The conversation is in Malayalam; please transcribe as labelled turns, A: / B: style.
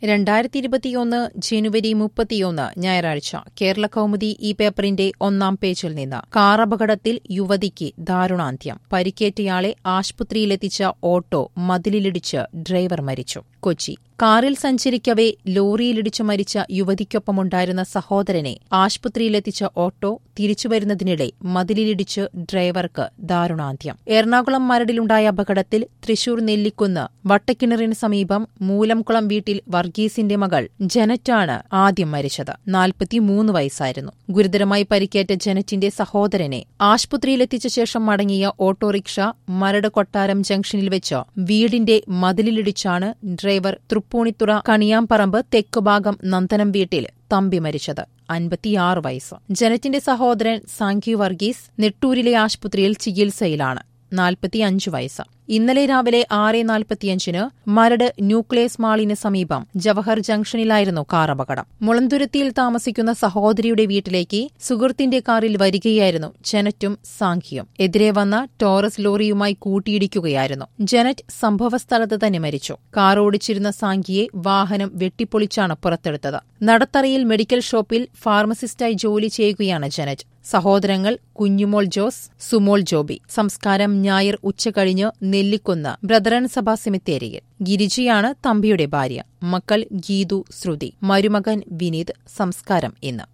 A: രണ്ടായിരത്തി ഇരുപത്തിയൊന്ന് ജനുവരി മുപ്പത്തിയൊന്ന് ഞായറാഴ്ച കേരള കൗമുദി ഈ പേപ്പറിന്റെ ഒന്നാം പേജിൽ നിന്ന് കാറപകടത്തിൽ യുവതിക്ക് ദാരുണാന്ത്യം പരിക്കേറ്റയാളെ ആശുപത്രിയിലെത്തിച്ച ഓട്ടോ മതിലിലിടിച്ച് ഡ്രൈവർ മരിച്ചു കൊച്ചി കാറിൽ സഞ്ചരിക്കവെ ലോറിയിലിടിച്ചു മരിച്ച യുവതിക്കൊപ്പമുണ്ടായിരുന്ന സഹോദരനെ ആശുപത്രിയിലെത്തിച്ച ഓട്ടോ തിരിച്ചുവരുന്നതിനിടെ മതിലിലിടിച്ച് ഡ്രൈവർക്ക് ദാരുണാന്ത്യം എറണാകുളം മരടിലുണ്ടായ അപകടത്തിൽ തൃശൂർ നെല്ലിക്കുന്ന് വട്ടക്കിണറിന് സമീപം മൂലംകുളം വീട്ടിൽ വർഗീസിന്റെ മകൾ ജനറ്റാണ് ആദ്യം മരിച്ചത് നാൽപ്പത്തിമൂന്ന് വയസ്സായിരുന്നു ഗുരുതരമായി പരിക്കേറ്റ ജനറ്റിന്റെ സഹോദരനെ ആശുപത്രിയിലെത്തിച്ച ശേഷം മടങ്ങിയ ഓട്ടോറിക്ഷ മരട് കൊട്ടാരം ജംഗ്ഷനിൽ വെച്ച് വീടിന്റെ മതിലിലിടിച്ചാണ് ഡ്രൈവർ തൃപ്പൂണിത്തുറ കണിയാമ്പറമ്പ് തെക്കുഭാഗം നന്ദനം വീട്ടിൽ തമ്പി മരിച്ചത് അൻപത്തിയാറ് വയസ്സ് ജനറ്റിന്റെ സഹോദരൻ സാങ്ക്യു വർഗീസ് നെട്ടൂരിലെ ആശുപത്രിയിൽ ചികിത്സയിലാണ് നാൽപ്പത്തിയഞ്ച് വയസ്സ് ഇന്നലെ രാവിലെ ആറ് നാൽപ്പത്തിയഞ്ചിന് മരട് ന്യൂക്ലിയസ് മാളിന് സമീപം ജവഹർ ജംഗ്ഷനിലായിരുന്നു കാർ അപകടം മുളന്തുരുത്തിയിൽ താമസിക്കുന്ന സഹോദരിയുടെ വീട്ടിലേക്ക് സുഹൃത്തിന്റെ കാറിൽ വരികയായിരുന്നു ജനറ്റും സാങ്ഖ്യയും എതിരെ വന്ന ടോറസ് ലോറിയുമായി കൂട്ടിയിടിക്കുകയായിരുന്നു ജനറ്റ് സംഭവസ്ഥലത്ത് തന്നെ മരിച്ചു കാർ ഓടിച്ചിരുന്ന സാങ്ഖിയെ വാഹനം വെട്ടിപ്പൊളിച്ചാണ് പുറത്തെടുത്തത് നടത്തറയിൽ മെഡിക്കൽ ഷോപ്പിൽ ഫാർമസിസ്റ്റായി ജോലി ചെയ്യുകയാണ് ജനറ്റ് സഹോദരങ്ങൾ കുഞ്ഞുമോൾ ജോസ് സുമോൾ ജോബി സംസ്കാരം ഞായർ ഉച്ചകഴിഞ്ഞ് നെല്ലിക്കുന്ന് ബ്രദറൻ സഭാ സെമിത്തേരിയിൽ ഗിരിജയാണ് തമ്പിയുടെ ഭാര്യ മക്കൾ ഗീതു ശ്രുതി മരുമകൻ വിനീത് സംസ്കാരം ഇന്ന്